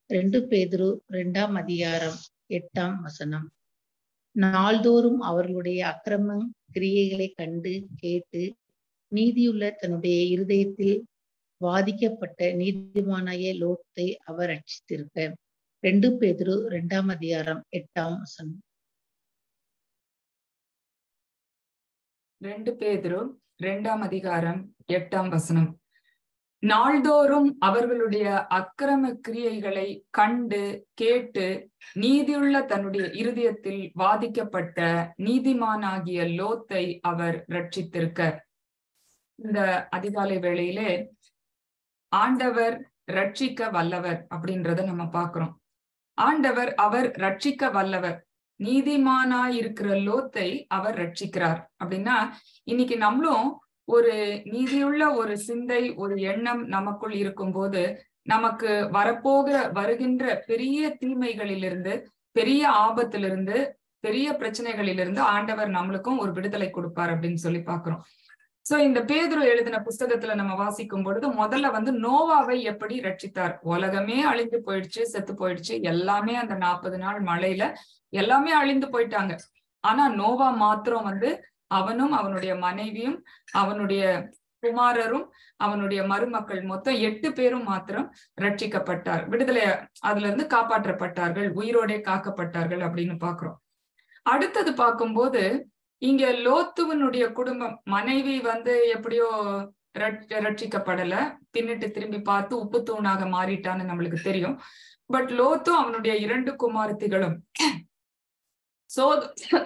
ரெண்டு பேதுரு இரண்டாம் அதிகாரம் எட்டாம் வசனம் நாள்தோறும் அவர்களுடைய அக்கிரம கிரியைகளை கண்டு கேட்டு நீதியுள்ள தன்னுடைய இருதயத்தில் வாதிக்கப்பட்ட நீதிமானாய லோத்தை அவர் ரட்சித்திருக்க ரெண்டு பேதுரு இரண்டாம் அதிகாரம் எட்டாம் வசனம் ரெண்டு பேதுரு இரண்டாம் அதிகாரம் எட்டாம் வசனம் நாள்தோறும் அவர்களுடைய அக்கிரம கிரியைகளை கண்டு கேட்டு நீதியுள்ள தன்னுடைய இருதயத்தில் வாதிக்கப்பட்ட நீதிமானாகிய லோத்தை அவர் ரட்சித்திருக்க இந்த அதிகாலை வேளையிலே ஆண்டவர் ரட்சிக்க வல்லவர் அப்படின்றத நம்ம பாக்குறோம் ஆண்டவர் அவர் ரட்சிக்க வல்லவர் நீதிமானாய் இருக்கிற லோத்தை அவர் ரட்சிக்கிறார் அப்படின்னா இன்னைக்கு நம்மளும் ஒரு நீதியுள்ள ஒரு சிந்தை ஒரு எண்ணம் நமக்குள் இருக்கும்போது நமக்கு வரப்போகிற வருகின்ற பெரிய தீமைகளிலிருந்து பெரிய ஆபத்திலிருந்து பெரிய பிரச்சனைகளிலிருந்து ஆண்டவர் நம்மளுக்கும் ஒரு விடுதலை கொடுப்பார் அப்படின்னு சொல்லி பாக்குறோம் சோ இந்த பேதுரு எழுதின புஸ்தகத்துல நம்ம வாசிக்கும் பொழுது முதல்ல வந்து நோவாவை எப்படி ரட்சித்தார் உலகமே அழிந்து போயிடுச்சு செத்து போயிடுச்சு எல்லாமே அந்த நாற்பது நாள் மழையில எல்லாமே அழிந்து போயிட்டாங்க ஆனா நோவா மாத்திரம் வந்து அவனும் அவனுடைய மனைவியும் அவனுடைய குமாரரும் அவனுடைய மருமக்கள் மொத்தம் எட்டு பேரும் மாத்திரம் ரட்சிக்கப்பட்டார் விடுதலை அதுல இருந்து காப்பாற்றப்பட்டார்கள் உயிரோடே காக்கப்பட்டார்கள் அப்படின்னு பாக்குறோம் அடுத்தது பார்க்கும்போது இங்க லோத்துவனுடைய குடும்பம் மனைவி வந்து எப்படியோ ரட்சிக்கப்படல பின்னிட்டு திரும்பி பார்த்து உப்பு தூணாக மாறிட்டான்னு நம்மளுக்கு தெரியும் பட் லோத்தும் அவனுடைய இரண்டு குமாரத்திகளும் சோத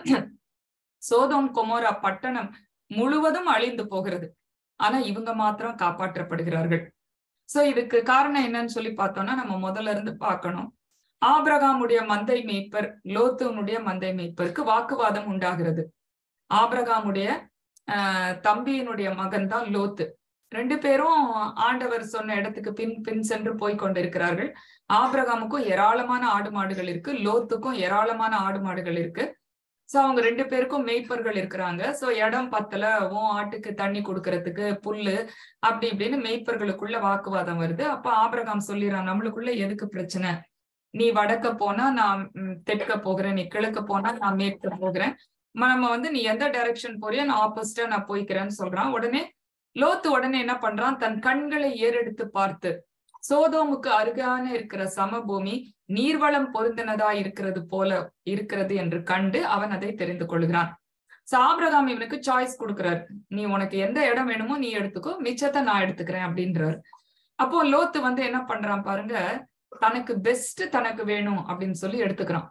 சோதோம் கொமோரா பட்டணம் முழுவதும் அழிந்து போகிறது ஆனா இவங்க மாத்திரம் காப்பாற்றப்படுகிறார்கள் சோ இதுக்கு காரணம் என்னன்னு சொல்லி பார்த்தோம்னா நம்ம முதல்ல இருந்து பார்க்கணும் ஆபிரகாமுடைய மந்தை மேய்ப்பர் லோத்துவனுடைய மந்தை மேய்ப்பருக்கு வாக்குவாதம் உண்டாகிறது ஆபிரகாமுடைய ஆஹ் தம்பியினுடைய மகன் தான் லோத்து ரெண்டு பேரும் ஆண்டவர் சொன்ன இடத்துக்கு பின் பின் சென்று போய் கொண்டிருக்கிறார்கள் ஆபிரகாமுக்கும் ஏராளமான ஆடு மாடுகள் இருக்கு லோத்துக்கும் ஏராளமான ஆடு மாடுகள் இருக்கு சோ அவங்க ரெண்டு பேருக்கும் மெய்ப்பர்கள் இருக்கிறாங்க சோ இடம் பத்தல ஓ ஆட்டுக்கு தண்ணி கொடுக்கறதுக்கு புல்லு அப்படி இப்படின்னு மெய்ப்பர்களுக்குள்ள வாக்குவாதம் வருது அப்ப ஆபிரகாம் சொல்லிடுறான் நம்மளுக்குள்ள எதுக்கு பிரச்சனை நீ வடக்க போனா நான் தெற்க போகிறேன் நீ கிழக்க போனா நான் மேற்க போகிறேன் நம்ம வந்து நீ எந்த டைரக்ஷன் போறியோ நான் ஆப்போசிட்டா நான் போய்க்கிறேன்னு சொல்றான் உடனே லோத்து உடனே என்ன பண்றான் தன் கண்களை ஏறெடுத்து பார்த்து சோதோமுக்கு அருகான இருக்கிற சமபூமி நீர்வளம் பொருந்தினதா இருக்கிறது போல இருக்கிறது என்று கண்டு அவன் அதை தெரிந்து கொள்கிறான் சாபிரகாம் இவனுக்கு சாய்ஸ் கொடுக்கிறார் நீ உனக்கு எந்த இடம் வேணுமோ நீ எடுத்துக்கோ மிச்சத்தை நான் எடுத்துக்கிறேன் அப்படின்றாரு அப்போ லோத்து வந்து என்ன பண்றான் பாருங்க தனக்கு பெஸ்ட் தனக்கு வேணும் அப்படின்னு சொல்லி எடுத்துக்கிறான்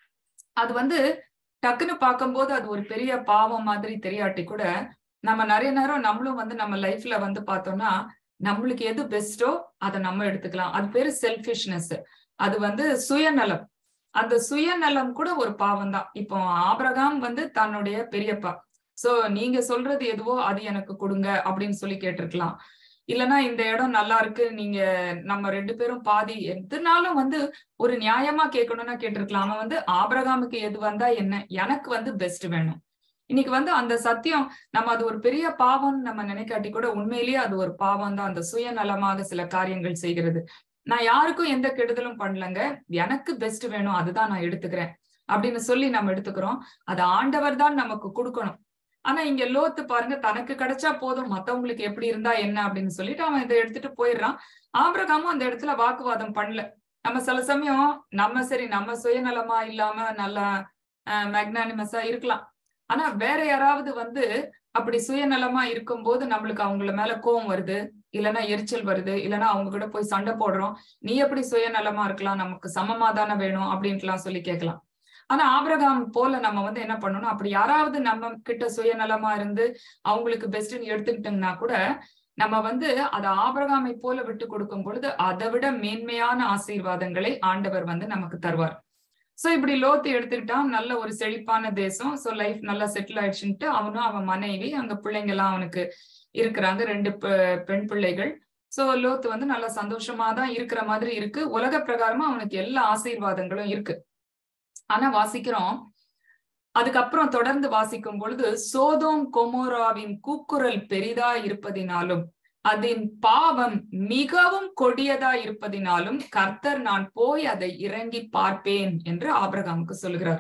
அது வந்து டக்குன்னு பார்க்கும்போது அது ஒரு பெரிய பாவம் மாதிரி தெரியாட்டி கூட நம்ம நிறைய நேரம் நம்மளும் வந்து நம்ம லைஃப்ல வந்து பார்த்தோம்னா நம்மளுக்கு எது பெஸ்டோ அதை நம்ம எடுத்துக்கலாம் அது பேரு செல்பிஷ்னஸ் அது வந்து சுயநலம் அந்த சுயநலம் கூட ஒரு பாவம் தான் இப்போ ஆபிரகாம் வந்து தன்னுடைய பெரியப்பா சோ நீங்க சொல்றது எதுவோ அது எனக்கு கொடுங்க அப்படின்னு சொல்லி கேட்டிருக்கலாம் இல்லைன்னா இந்த இடம் நல்லா இருக்கு நீங்க நம்ம ரெண்டு பேரும் பாதி எதுனாலும் வந்து ஒரு நியாயமா கேட்கணும்னா கேட்டிருக்கலாம் அவன் வந்து ஆபிரகாமுக்கு எது வந்தா என்ன எனக்கு வந்து பெஸ்ட் வேணும் இன்னைக்கு வந்து அந்த சத்தியம் நம்ம அது ஒரு பெரிய பாவம் நம்ம நினைக்காட்டி கூட உண்மையிலேயே அது ஒரு பாவம் தான் அந்த சுயநலமாக சில காரியங்கள் செய்கிறது நான் யாருக்கும் எந்த கெடுதலும் பண்ணலங்க எனக்கு பெஸ்ட் வேணும் அதுதான் நான் எடுத்துக்கிறேன் அப்படின்னு சொல்லி நம்ம எடுத்துக்கிறோம் அது ஆண்டவர் தான் நமக்கு கொடுக்கணும் ஆனா இங்க லோத்து பாருங்க தனக்கு கிடைச்சா போதும் மத்தவங்களுக்கு எப்படி இருந்தா என்ன அப்படின்னு சொல்லிட்டு அவன் இதை எடுத்துட்டு போயிடுறான் ஆபிரகாமும் அந்த இடத்துல வாக்குவாதம் பண்ணல நம்ம சில சமயம் நம்ம சரி நம்ம சுயநலமா இல்லாம நல்லா மேக்னானிமஸா இருக்கலாம் ஆனா வேற யாராவது வந்து அப்படி சுயநலமா இருக்கும்போது நம்மளுக்கு அவங்கள மேல கோவம் வருது இல்லைன்னா எரிச்சல் வருது இல்லைன்னா அவங்க கூட போய் சண்டை போடுறோம் நீ எப்படி சுயநலமா இருக்கலாம் நமக்கு சமமா தானே வேணும் அப்படின்ட்டுலாம் சொல்லி கேட்கலாம் ஆனா ஆபிரகாம் போல நம்ம வந்து என்ன பண்ணணும் அப்படி யாராவது நம்ம கிட்ட சுயநலமா இருந்து அவங்களுக்கு பெஸ்ட்னு எடுத்துக்கிட்டோம்னா கூட நம்ம வந்து அதை ஆபிரகாமை போல விட்டு கொடுக்கும் பொழுது அதை விட மேன்மையான ஆசீர்வாதங்களை ஆண்டவர் வந்து நமக்கு தருவார் சோ இப்படி லோத்து எடுத்துக்கிட்டான் நல்ல ஒரு செழிப்பான தேசம் சோ லைஃப் நல்லா செட்டில் ஆயிடுச்சுன்ட்டு அவனும் அவன் மனைவி அங்க பிள்ளைங்க எல்லாம் அவனுக்கு இருக்கிறாங்க ரெண்டு பெண் பிள்ளைகள் சோ லோத்து வந்து நல்லா சந்தோஷமா தான் இருக்கிற மாதிரி இருக்கு உலக பிரகாரமா அவனுக்கு எல்லா ஆசீர்வாதங்களும் இருக்கு ஆனா வாசிக்கிறோம் அதுக்கப்புறம் தொடர்ந்து வாசிக்கும் பொழுது சோதோம் கொமோராவின் கூக்குரல் பெரிதா இருப்பதினாலும் அதன் பாவம் மிகவும் கொடியதா இருப்பதினாலும் கர்த்தர் நான் போய் அதை இறங்கி பார்ப்பேன் என்று ஆபிரகாமுக்கு சொல்கிறார்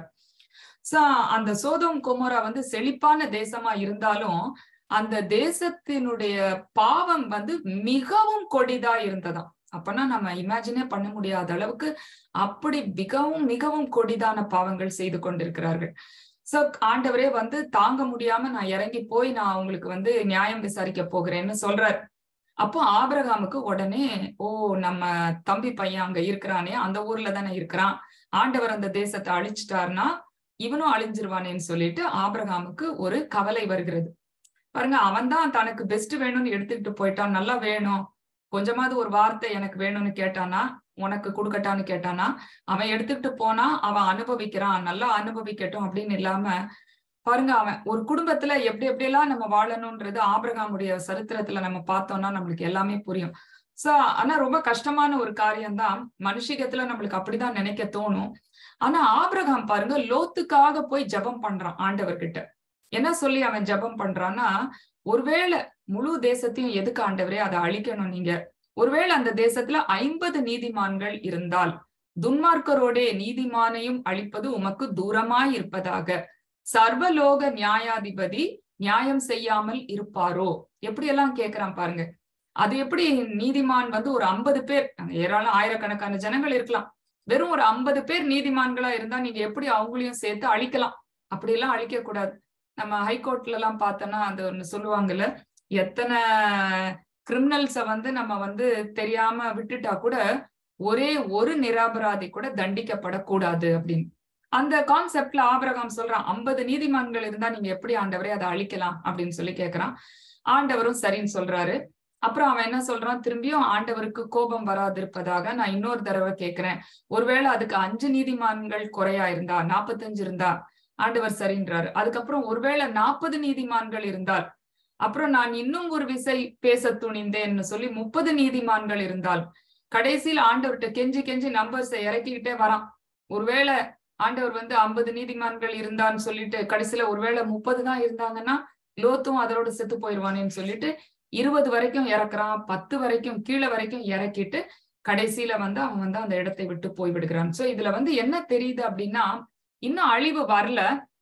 சோ அந்த சோதோம் குமோரா வந்து செழிப்பான தேசமா இருந்தாலும் அந்த தேசத்தினுடைய பாவம் வந்து மிகவும் கொடிதா இருந்ததாம் அப்பனா நம்ம இமேஜினே பண்ண முடியாத அளவுக்கு அப்படி மிகவும் மிகவும் கொடிதான பாவங்கள் செய்து கொண்டிருக்கிறார்கள் சோ ஆண்டவரே வந்து தாங்க முடியாம நான் இறங்கி போய் நான் உங்களுக்கு வந்து நியாயம் விசாரிக்க போகிறேன்னு சொல்றார் அப்போ ஆபிரகாமுக்கு உடனே ஓ நம்ம தம்பி பையன் அங்க இருக்கிறானே அந்த ஊர்ல தானே இருக்கிறான் ஆண்டவர் அந்த தேசத்தை அழிச்சிட்டாருன்னா இவனும் அழிஞ்சிருவானேன்னு சொல்லிட்டு ஆபிரகாமுக்கு ஒரு கவலை வருகிறது பாருங்க அவன் தான் தனக்கு பெஸ்ட் வேணும்னு எடுத்துக்கிட்டு போயிட்டான் நல்லா வேணும் கொஞ்சமாவது ஒரு வார்த்தை எனக்கு வேணும்னு கேட்டானா உனக்கு கொடுக்கட்டான்னு கேட்டானா அவன் எடுத்துக்கிட்டு போனா அவன் அனுபவிக்கிறான் நல்லா அனுபவிக்கட்டும் அப்படின்னு இல்லாம பாருங்க அவன் ஒரு குடும்பத்துல எப்படி எப்படியெல்லாம் நம்ம வாழணும்ன்றது ஆபிரகாமுடைய சரித்திரத்துல நம்ம பார்த்தோம்னா நம்மளுக்கு எல்லாமே புரியும் சோ ஆனா ரொம்ப கஷ்டமான ஒரு காரியம்தான் மனுஷிகத்துல நம்மளுக்கு அப்படிதான் நினைக்க தோணும் ஆனா ஆபிரகாம் பாருங்க லோத்துக்காக போய் ஜபம் பண்றான் ஆண்டவர்கிட்ட என்ன சொல்லி அவன் ஜபம் பண்றான்னா ஒருவேளை முழு தேசத்தையும் எதுக்கு ஆண்டவரே அதை அழிக்கணும் நீங்க ஒருவேளை அந்த தேசத்துல ஐம்பது நீதிமான்கள் இருந்தால் துன்மார்க்கரோடே நீதிமானையும் அழிப்பது உமக்கு தூரமாய் இருப்பதாக சர்வலோக நியாயாதிபதி நியாயம் செய்யாமல் இருப்பாரோ எப்படி எல்லாம் கேக்குறான் பாருங்க அது எப்படி நீதிமான் வந்து ஒரு ஐம்பது பேர் ஏராளம் ஆயிரக்கணக்கான ஜனங்கள் இருக்கலாம் வெறும் ஒரு ஐம்பது பேர் நீதிமான்களா இருந்தா நீங்க எப்படி அவங்களையும் சேர்த்து அழிக்கலாம் அப்படி எல்லாம் அழிக்க கூடாது நம்ம ஹைகோர்ட்ல எல்லாம் பார்த்தோம்னா அது ஒண்ணு சொல்லுவாங்கல்ல எத்தனை கிரிமினல்ஸ வந்து நம்ம வந்து தெரியாம விட்டுட்டா கூட ஒரே ஒரு நிராபராதி கூட தண்டிக்கப்படக்கூடாது அப்படின்னு அந்த கான்செப்ட்ல ஆபரகாம் சொல்றான் ஐம்பது நீதிமான்கள் இருந்தா நீங்க எப்படி ஆண்டவரே அதை அழிக்கலாம் அப்படின்னு சொல்லி கேக்குறான் ஆண்டவரும் சரின்னு சொல்றாரு அப்புறம் அவன் என்ன சொல்றான் திரும்பியும் ஆண்டவருக்கு கோபம் வராதிருப்பதாக நான் இன்னொரு தடவை கேட்கிறேன் ஒருவேளை அதுக்கு அஞ்சு நீதிமான்கள் குறையா இருந்தா நாற்பத்தஞ்சு இருந்தா ஆண்டவர் சரின்றாரு அதுக்கப்புறம் ஒருவேளை நாற்பது நீதிமான்கள் இருந்தால் அப்புறம் நான் இன்னும் ஒரு விசை பேச துணிந்தேன்னு சொல்லி முப்பது நீதிமான்கள் இருந்தால் கடைசியில் ஆண்டவர்கிட்ட கெஞ்சி கெஞ்சி நம்பர்ஸை இறக்கிக்கிட்டே வரான் ஒருவேளை ஆண்டவர் வந்து ஐம்பது நீதிமான்கள் இருந்தான்னு சொல்லிட்டு கடைசியில ஒருவேளை முப்பது தான் இருந்தாங்கன்னா லோத்தும் அதோட செத்து போயிடுவானேன்னு சொல்லிட்டு இருபது வரைக்கும் இறக்குறான் பத்து வரைக்கும் கீழே வரைக்கும் இறக்கிட்டு கடைசியில வந்து அவன் வந்து அந்த இடத்தை விட்டு போய் விடுகிறான் சோ இதுல வந்து என்ன தெரியுது அப்படின்னா இன்னும் அழிவு வரல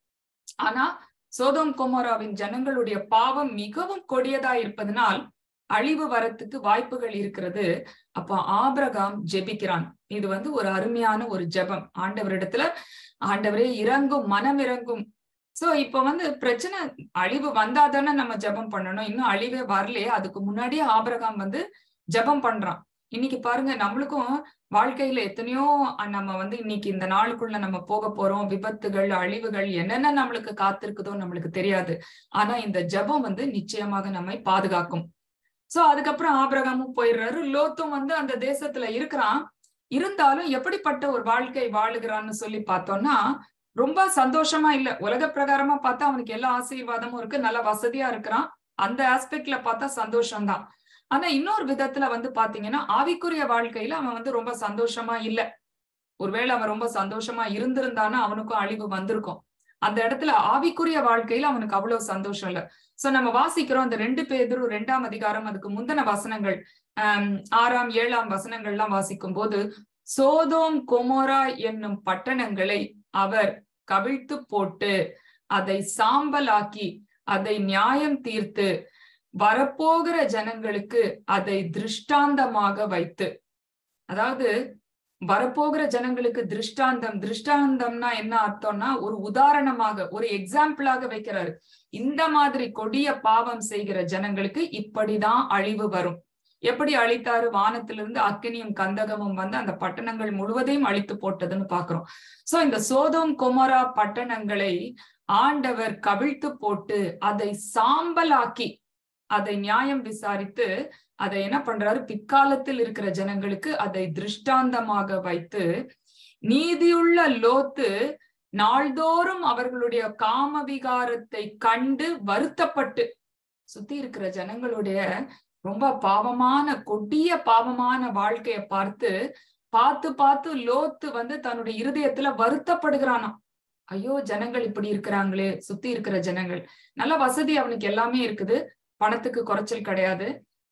ஆனா சோதோம் கொமோராவின் ஜனங்களுடைய பாவம் மிகவும் கொடியதா இருப்பதனால் அழிவு வரத்துக்கு வாய்ப்புகள் இருக்கிறது அப்ப ஆபிரகாம் ஜெபிக்கிறான் இது வந்து ஒரு அருமையான ஒரு ஜெபம் ஆண்டவரிடத்துல ஆண்டவரே இறங்கும் மனம் இறங்கும் சோ இப்ப வந்து பிரச்சனை அழிவு வந்தாதானே நம்ம ஜெபம் பண்ணணும் இன்னும் அழிவே வரலையே அதுக்கு முன்னாடியே ஆபிரகாம் வந்து ஜெபம் பண்றான் இன்னைக்கு பாருங்க நம்மளுக்கும் வாழ்க்கையில எத்தனையோ நம்ம வந்து இன்னைக்கு இந்த நாளுக்குள்ள நம்ம போக போறோம் விபத்துகள் அழிவுகள் என்னென்ன நம்மளுக்கு காத்திருக்குதோ நம்மளுக்கு தெரியாது ஆனா இந்த ஜபம் வந்து நிச்சயமாக நம்மை பாதுகாக்கும் சோ அதுக்கப்புறம் ஆபிரகாமும் போயிடுறாரு லோத்தும் வந்து அந்த தேசத்துல இருக்கிறான் இருந்தாலும் எப்படிப்பட்ட ஒரு வாழ்க்கை வாழுகிறான்னு சொல்லி பார்த்தோம்னா ரொம்ப சந்தோஷமா இல்ல உலக பிரகாரமா பார்த்தா அவனுக்கு எல்லா ஆசீர்வாதமும் இருக்கு நல்ல வசதியா இருக்கிறான் அந்த ஆஸ்பெக்ட்ல பார்த்தா சந்தோஷம்தான் ஆனா இன்னொரு விதத்துல வந்து பாத்தீங்கன்னா ஆவிக்குரிய வாழ்க்கையில அவன் வந்து ரொம்ப சந்தோஷமா இல்ல ஒருவேளை அவன் ரொம்ப சந்தோஷமா இருந்திருந்தானா அவனுக்கும் அழிவு வந்திருக்கும் அந்த இடத்துல ஆவிக்குரிய வாழ்க்கையில அவனுக்கு அவ்வளவு சந்தோஷம் இல்ல சோ நம்ம வாசிக்கிறோம் அந்த ரெண்டு பேரும் ரெண்டாம் அதிகாரம் அதுக்கு முந்தின வசனங்கள் ஆஹ் ஆறாம் ஏழாம் வசனங்கள் எல்லாம் வாசிக்கும் போது சோதோம் கொமோரா என்னும் பட்டணங்களை அவர் கவிழ்த்து போட்டு அதை சாம்பலாக்கி அதை நியாயம் தீர்த்து வரப்போகிற ஜனங்களுக்கு அதை திருஷ்டாந்தமாக வைத்து அதாவது வரப்போகிற ஜனங்களுக்கு திருஷ்டாந்தம் திருஷ்டாந்தம்னா என்ன அர்த்தம்னா ஒரு உதாரணமாக ஒரு எக்ஸாம்பிளாக வைக்கிறாரு இந்த மாதிரி கொடிய பாவம் செய்கிற ஜனங்களுக்கு இப்படிதான் அழிவு வரும் எப்படி அழித்தாரு வானத்திலிருந்து அக்கினியும் கந்தகமும் வந்து அந்த பட்டணங்கள் முழுவதையும் அழித்து போட்டதுன்னு பாக்குறோம் சோ இந்த சோதோம் கொமரா பட்டணங்களை ஆண்டவர் கவிழ்த்து போட்டு அதை சாம்பலாக்கி அதை நியாயம் விசாரித்து அதை என்ன பண்றாரு பிற்காலத்தில் இருக்கிற ஜனங்களுக்கு அதை திருஷ்டாந்தமாக வைத்து நீதியுள்ள லோத்து நாள்தோறும் அவர்களுடைய காம விகாரத்தை கண்டு வருத்தப்பட்டு சுத்தி இருக்கிற ஜனங்களுடைய ரொம்ப பாவமான கொடிய பாவமான வாழ்க்கைய பார்த்து பார்த்து பார்த்து லோத்து வந்து தன்னுடைய இருதயத்துல வருத்தப்படுகிறானாம் ஐயோ ஜனங்கள் இப்படி இருக்கிறாங்களே சுத்தி இருக்கிற ஜனங்கள் நல்ல வசதி அவனுக்கு எல்லாமே இருக்குது பணத்துக்கு குறைச்சல் கிடையாது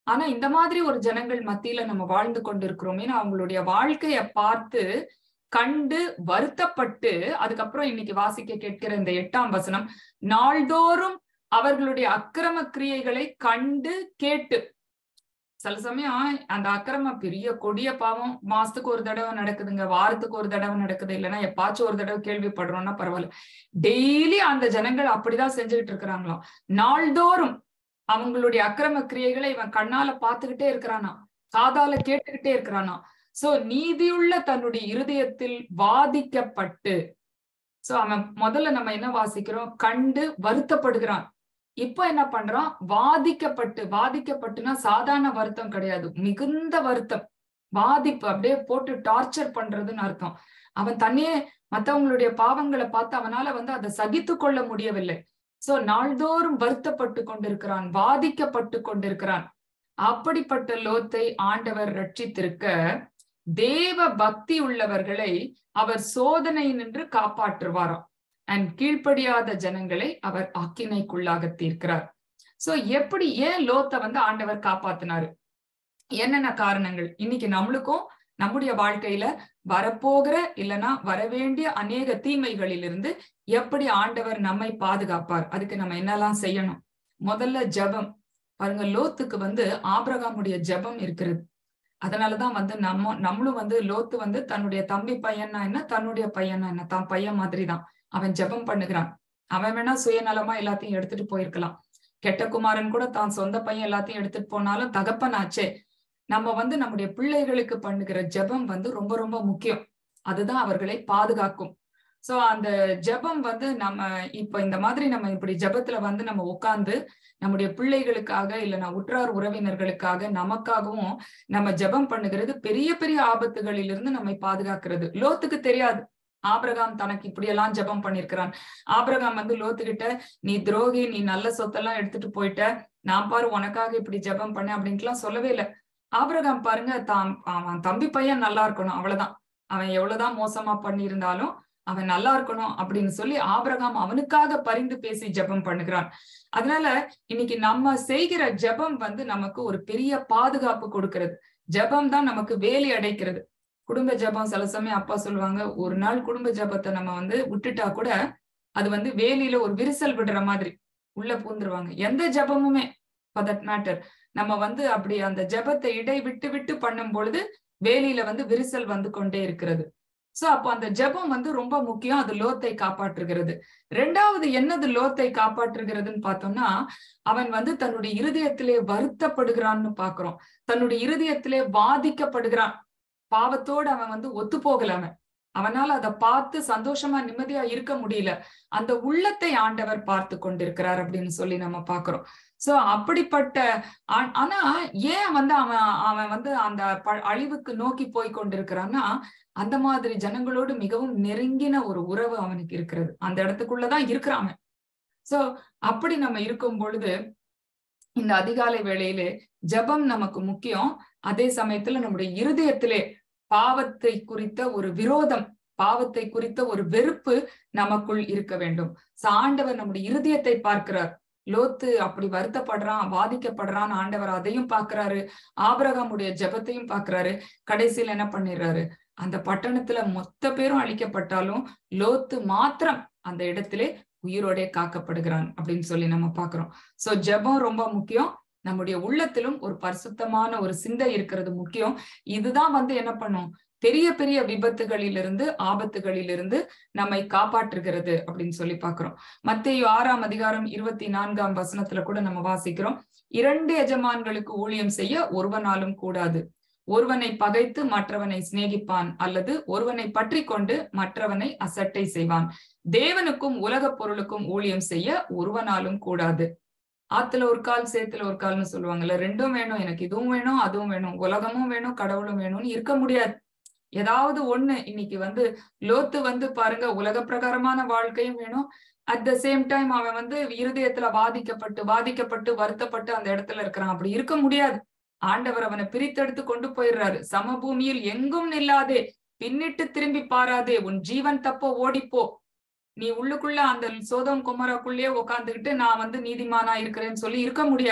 ஆனா இந்த மாதிரி ஒரு ஜனங்கள் மத்தியில நம்ம வாழ்ந்து கொண்டிருக்கிறோமே அவங்களுடைய வாழ்க்கைய பார்த்து கண்டு வருத்தப்பட்டு அதுக்கப்புறம் இன்னைக்கு வாசிக்க கேட்கிற இந்த எட்டாம் வசனம் நாள்தோறும் அவர்களுடைய அக்கிரம கிரியைகளை கண்டு கேட்டு சில சமயம் அந்த அக்கிரம பெரிய கொடிய பாவம் மாசத்துக்கு ஒரு தடவை நடக்குதுங்க வாரத்துக்கு ஒரு தடவை நடக்குது இல்லைன்னா எப்பாச்சும் ஒரு தடவை கேள்விப்படுறோம்னா பரவாயில்ல டெய்லி அந்த ஜனங்கள் அப்படிதான் செஞ்சுக்கிட்டு இருக்கிறாங்களாம் நாள்தோறும் அவங்களுடைய அக்கிரம கிரியைகளை இவன் கண்ணால பாத்துக்கிட்டே இருக்கிறானா காதால கேட்டுக்கிட்டே இருக்கிறானா சோ நீதியுள்ள தன்னுடைய இருதயத்தில் வாதிக்கப்பட்டு சோ அவன் முதல்ல நம்ம என்ன வாசிக்கிறோம் கண்டு வருத்தப்படுகிறான் இப்ப என்ன பண்றான் வாதிக்கப்பட்டு வாதிக்கப்பட்டுனா சாதாரண வருத்தம் கிடையாது மிகுந்த வருத்தம் பாதிப்பு அப்படியே போட்டு டார்ச்சர் பண்றதுன்னு அர்த்தம் அவன் தன்னையே மத்தவங்களுடைய பாவங்களை பார்த்து அவனால வந்து அதை சகித்து கொள்ள முடியவில்லை சோ நாள்தோறும் வருத்தப்பட்டு கொண்டிருக்கிறான் வாதிக்கப்பட்டு கொண்டிருக்கிறான் அப்படிப்பட்ட லோத்தை ஆண்டவர் ரட்சித்திருக்க தேவ பக்தி உள்ளவர்களை அவர் சோதனை நின்று காப்பாற்றுவாராம் அண்ட் கீழ்ப்படியாத ஜனங்களை அவர் அக்கினைக்குள்ளாக தீர்க்கிறார் சோ எப்படி ஏன் லோத்தை வந்து ஆண்டவர் காப்பாத்தினாரு என்னென்ன காரணங்கள் இன்னைக்கு நம்மளுக்கும் நம்முடைய வாழ்க்கையில வரப்போகிற இல்லைன்னா வரவேண்டிய அநேக தீமைகளிலிருந்து எப்படி ஆண்டவர் நம்மை பாதுகாப்பார் அதுக்கு நம்ம என்னெல்லாம் செய்யணும் முதல்ல ஜபம் பாருங்க லோத்துக்கு வந்து ஆபிரகாமுடைய ஜபம் இருக்கிறது அதனாலதான் வந்து நம்ம நம்மளும் வந்து லோத்து வந்து தன்னுடைய தம்பி பையனா என்ன தன்னுடைய பையனா என்ன தான் பையன் மாதிரிதான் அவன் ஜபம் பண்ணுகிறான் அவன் வேணா சுயநலமா எல்லாத்தையும் எடுத்துட்டு போயிருக்கலாம் கெட்ட குமாரன் கூட தான் சொந்த பையன் எல்லாத்தையும் எடுத்துட்டு போனாலும் தகப்பனாச்சே நம்ம வந்து நம்முடைய பிள்ளைகளுக்கு பண்ணுகிற ஜெபம் வந்து ரொம்ப ரொம்ப முக்கியம் அதுதான் அவர்களை பாதுகாக்கும் சோ அந்த ஜெபம் வந்து நம்ம இப்ப இந்த மாதிரி நம்ம இப்படி ஜெபத்துல வந்து நம்ம உட்கார்ந்து நம்முடைய பிள்ளைகளுக்காக இல்லைன்னா உற்றார் உறவினர்களுக்காக நமக்காகவும் நம்ம ஜெபம் பண்ணுகிறது பெரிய பெரிய ஆபத்துகளிலிருந்து நம்மை பாதுகாக்கிறது லோத்துக்கு தெரியாது ஆபிரகாம் தனக்கு இப்படியெல்லாம் ஜெபம் பண்ணிருக்கிறான் ஆபிரகாம் வந்து லோத்துக்கிட்ட நீ துரோகி நீ நல்ல சொத்தெல்லாம் எடுத்துட்டு போயிட்ட நான் பாரு உனக்காக இப்படி ஜெபம் பண்ணேன் அப்படின்ட்டுலாம் சொல்லவே இல்லை ஆபிரகாம் பாருங்க தான் அவன் தம்பி பையன் நல்லா இருக்கணும் அவ்வளவுதான் அவன் எவ்வளவுதான் மோசமா பண்ணியிருந்தாலும் அவன் நல்லா இருக்கணும் அப்படின்னு சொல்லி ஆபிரகாம் அவனுக்காக பரிந்து பேசி ஜெபம் பண்ணுகிறான் அதனால இன்னைக்கு நம்ம செய்கிற ஜெபம் வந்து நமக்கு ஒரு பெரிய பாதுகாப்பு கொடுக்கிறது ஜெபம் தான் நமக்கு வேலி அடைக்கிறது குடும்ப ஜபம் சில சமயம் அப்பா சொல்லுவாங்க ஒரு நாள் குடும்ப ஜபத்தை நம்ம வந்து விட்டுட்டா கூட அது வந்து வேலியில ஒரு விரிசல் விடுற மாதிரி உள்ள பூந்துருவாங்க எந்த ஜபமுமே ஃபார் தட் மேட்டர் நம்ம வந்து அப்படி அந்த ஜபத்தை இடை விட்டு விட்டு பண்ணும் பொழுது வேலியில வந்து விரிசல் வந்து கொண்டே இருக்கிறது சோ அப்போ அந்த ஜபம் வந்து ரொம்ப முக்கியம் அது லோத்தை காப்பாற்றுகிறது ரெண்டாவது என்னது லோத்தை காப்பாற்றுகிறதுன்னு பார்த்தோம்னா அவன் வந்து தன்னுடைய இருதயத்திலே வருத்தப்படுகிறான்னு பாக்குறோம் தன்னுடைய இருதயத்திலே பாதிக்கப்படுகிறான் பாவத்தோடு அவன் வந்து ஒத்து போகல அவன் அவனால அதை பார்த்து சந்தோஷமா நிம்மதியா இருக்க முடியல அந்த உள்ளத்தை ஆண்டவர் பார்த்து கொண்டிருக்கிறார் அப்படின்னு சொல்லி நம்ம பாக்குறோம் சோ அப்படிப்பட்ட ஆனா ஏன் வந்து அவன் அவன் வந்து அந்த அழிவுக்கு நோக்கி போய் கொண்டிருக்கிறான்னா அந்த மாதிரி ஜனங்களோடு மிகவும் நெருங்கின ஒரு உறவு அவனுக்கு இருக்கிறது அந்த இடத்துக்குள்ளதான் இருக்கிறான் அவன் சோ அப்படி நம்ம இருக்கும் பொழுது இந்த அதிகாலை வேளையிலே ஜபம் நமக்கு முக்கியம் அதே சமயத்துல நம்முடைய இருதயத்திலே பாவத்தை குறித்த ஒரு விரோதம் பாவத்தை குறித்த ஒரு வெறுப்பு நமக்குள் இருக்க வேண்டும் ஆண்டவர் நம்முடைய இருதயத்தை பார்க்கிறார் லோத்து அப்படி வருத்தப்படுறான் பாதிக்கப்படுறான் ஆண்டவர் அதையும் பாக்குறாரு ஆபரகமுடைய ஜபத்தையும் பாக்குறாரு கடைசியில் என்ன பண்ணிடுறாரு அந்த பட்டணத்துல மொத்த பேரும் அழிக்கப்பட்டாலும் லோத்து மாத்திரம் அந்த இடத்திலே உயிரோட காக்கப்படுகிறான் அப்படின்னு சொல்லி நம்ம பாக்குறோம் சோ ஜபம் ரொம்ப முக்கியம் நம்முடைய உள்ளத்திலும் ஒரு பரிசுத்தமான ஒரு சிந்தை இருக்கிறது முக்கியம் இதுதான் வந்து என்ன பண்ணும் பெரிய பெரிய விபத்துகளிலிருந்து ஆபத்துகளிலிருந்து நம்மை காப்பாற்றுகிறது அப்படின்னு சொல்லி பாக்குறோம் மத்திய ஆறாம் அதிகாரம் இருபத்தி நான்காம் வசனத்துல கூட நம்ம வாசிக்கிறோம் இரண்டு எஜமான்களுக்கு ஊழியம் செய்ய ஒருவனாலும் கூடாது ஒருவனை பகைத்து மற்றவனை சிநேகிப்பான் அல்லது ஒருவனை பற்றி கொண்டு மற்றவனை அசட்டை செய்வான் தேவனுக்கும் உலக பொருளுக்கும் ஊழியம் செய்ய ஒருவனாலும் கூடாது ஆத்துல ஒரு கால் சேத்துல ஒரு கால்னு சொல்லுவாங்கல்ல ரெண்டும் வேணும் எனக்கு இதுவும் வேணும் அதுவும் வேணும் உலகமும் வேணும் கடவுளும் வேணும்னு இருக்க முடியாது ஏதாவது ஒண்ணு இன்னைக்கு வந்து லோத்து வந்து பாருங்க உலக பிரகாரமான வாழ்க்கையும் வேணும் அட் த சேம் டைம் அவன் வந்து இருதயத்துல பாதிக்கப்பட்டு பாதிக்கப்பட்டு வருத்தப்பட்டு அந்த இடத்துல இருக்கிறான் அப்படி இருக்க முடியாது ஆண்டவர் அவனை பிரித்தெடுத்து கொண்டு போயிடுறாரு சமபூமியில் எங்கும் நில்லாதே பின்னிட்டு திரும்பி பாராதே உன் ஜீவன் தப்போ ஓடிப்போ நீ உள்ளுக்குள்ள அந்த சோதம் குமரக்குள்ளேயே உட்காந்துக்கிட்டு நான் வந்து நீதிமானா இருக்கிறேன்னு சொல்லி இருக்க முடியாது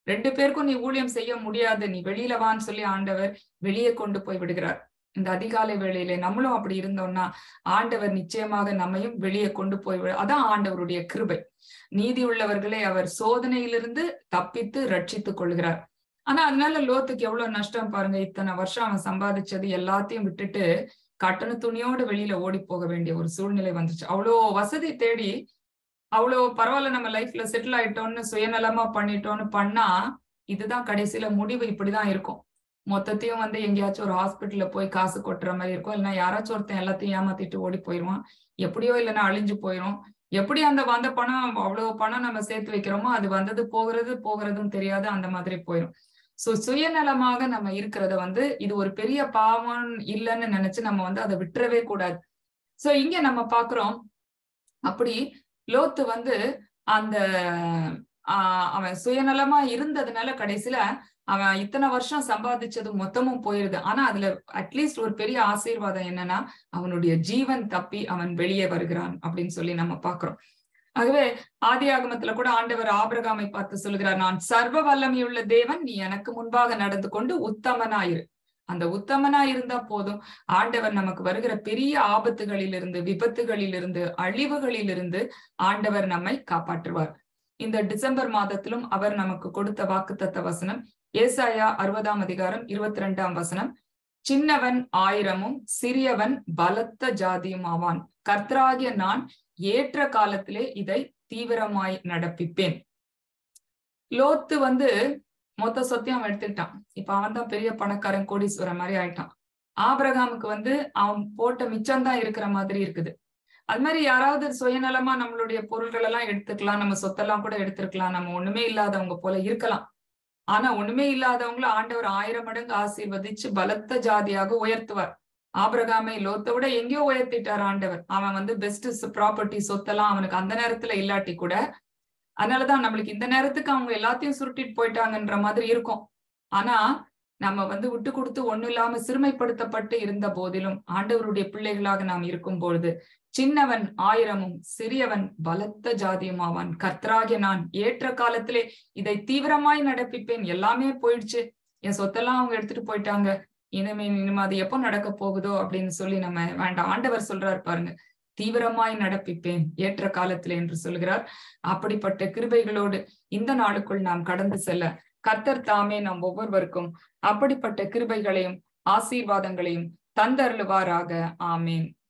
ரெண்டு பேருக்கும் நீ ஊழியம் செய்ய முடியாது நீ வெளியில வான்னு சொல்லி ஆண்டவர் வெளியே கொண்டு போய் விடுகிறார் இந்த அதிகாலை வேளையில நம்மளும் அப்படி இருந்தோம்னா ஆண்டவர் நிச்சயமாக நம்மையும் வெளியே கொண்டு போய் விடு அதான் ஆண்டவருடைய கிருபை நீதி உள்ளவர்களை அவர் சோதனையிலிருந்து தப்பித்து ரட்சித்துக் கொள்கிறார் ஆனா அதனால லோத்துக்கு எவ்வளவு நஷ்டம் பாருங்க இத்தனை வருஷம் அவன் சம்பாதிச்சது எல்லாத்தையும் விட்டுட்டு கட்டண துணியோடு வெளியில ஓடி போக வேண்டிய ஒரு சூழ்நிலை வந்துச்சு அவ்வளோ வசதி தேடி அவ்வளோ பரவாயில்ல நம்ம லைஃப்ல செட்டில் ஆயிட்டோம்னு சுயநலமா பண்ணிட்டோம்னு பண்ணா இதுதான் கடைசியில முடிவு இப்படிதான் இருக்கும் மொத்தத்தையும் வந்து எங்கேயாச்சும் ஒரு ஹாஸ்பிட்டல்ல போய் காசு கொட்டுற மாதிரி இருக்கும் இல்லைன்னா யாராச்சும் ஒருத்தன் எல்லாத்தையும் ஏமாத்திட்டு ஓடி போயிடுவான் எப்படியோ இல்லைன்னா அழிஞ்சு போயிடும் எப்படி அந்த வந்த பணம் அவ்வளவு பணம் நம்ம சேர்த்து வைக்கிறோமோ அது வந்தது போகிறது போகிறதும் தெரியாது அந்த மாதிரி போயிடும் சோ சுயநலமாக நம்ம இருக்கிறத வந்து இது ஒரு பெரிய பாவம் இல்லைன்னு நினைச்சு நம்ம வந்து அதை விட்டுறவே கூடாது சோ இங்க நம்ம பாக்குறோம் அப்படி லோத்து வந்து அந்த ஆஹ் அவன் சுயநலமா இருந்ததுனால கடைசியில அவன் இத்தனை வருஷம் சம்பாதிச்சது மொத்தமும் போயிருது ஆனா அதுல அட்லீஸ்ட் ஒரு பெரிய ஆசீர்வாதம் என்னன்னா அவனுடைய ஜீவன் தப்பி அவன் வெளியே வருகிறான் அப்படின்னு சொல்லி நம்ம பாக்குறோம் ஆகவே ஆதி ஆகமத்துல கூட ஆண்டவர் ஆபிரகாமை பார்த்து சொல்கிறார் நான் சர்வ வல்லமையுள்ள தேவன் நீ எனக்கு முன்பாக நடந்து கொண்டு உத்தமனாயிரு அந்த உத்தமனா இருந்தா போதும் ஆண்டவர் நமக்கு வருகிற பெரிய ஆபத்துகளிலிருந்து விபத்துகளிலிருந்து அழிவுகளிலிருந்து ஆண்டவர் நம்மை காப்பாற்றுவார் இந்த டிசம்பர் மாதத்திலும் அவர் நமக்கு கொடுத்த வாக்குத்தத்த வசனம் ஏசாயா அறுபதாம் அதிகாரம் இருபத்தி ரெண்டாம் வசனம் சின்னவன் ஆயிரமும் சிறியவன் பலத்த ஜாதியும் ஆவான் கர்த்தராகிய நான் ஏற்ற காலத்திலே இதை தீவிரமாய் நடப்பிப்பேன் லோத்து வந்து மொத்த சொத்தையும் அவன் எடுத்துக்கிட்டான் இப்ப அவன் தான் பெரிய பணக்காரன் கோடீஸ்வரன் மாதிரி ஆயிட்டான் ஆபிரகாமுக்கு வந்து அவன் போட்ட மிச்சம்தான் இருக்கிற மாதிரி இருக்குது அது மாதிரி யாராவது சுயநலமா நம்மளுடைய பொருள்கள் எல்லாம் எடுத்துக்கலாம் நம்ம சொத்தெல்லாம் கூட எடுத்துருக்கலாம் நம்ம ஒண்ணுமே இல்லாதவங்க போல இருக்கலாம் ஆனா ஒண்ணுமே இல்லாதவங்கள ஆண்டவர் ஆயிரம் மடங்கு ஆசீர்வதிச்சு பலத்த ஜாதியாக உயர்த்துவார் ஆபிரகாமை லோத்தை விட எங்கேயோ உயர்த்திட்டார் ஆண்டவர் அவன் வந்து பெஸ்ட் ப்ராப்பர்ட்டி சொத்தெல்லாம் அவனுக்கு அந்த நேரத்துல இல்லாட்டி கூட அதனாலதான் நம்மளுக்கு இந்த நேரத்துக்கு அவங்க எல்லாத்தையும் சுருட்டிட்டு போயிட்டாங்கன்ற மாதிரி இருக்கும் ஆனா நம்ம வந்து விட்டு கொடுத்து ஒண்ணு இல்லாம சிறுமைப்படுத்தப்பட்டு இருந்த போதிலும் ஆண்டவருடைய பிள்ளைகளாக நாம் இருக்கும் பொழுது சின்னவன் ஆயிரமும் சிறியவன் பலத்த ஜாதியும் ஆவான் கர்த்தராகிய நான் ஏற்ற காலத்திலே இதை தீவிரமாய் நடப்பிப்பேன் எல்லாமே போயிடுச்சு என் சொத்தெல்லாம் அவங்க எடுத்துட்டு போயிட்டாங்க இனிமே இனிமே அது எப்போ நடக்க போகுதோ அப்படின்னு சொல்லி நம்ம வேண்டாம் ஆண்டவர் சொல்றாரு பாருங்க தீவிரமாய் நடப்பிப்பேன் ஏற்ற காலத்திலே என்று சொல்கிறார் அப்படிப்பட்ட கிருபைகளோடு இந்த நாளுக்குள் நாம் கடந்து செல்ல கர்த்தர் தாமே நம் ஒவ்வொருவருக்கும் அப்படிப்பட்ட கிருபைகளையும் ஆசீர்வாதங்களையும் தந்தருளுவாராக ஆமேன்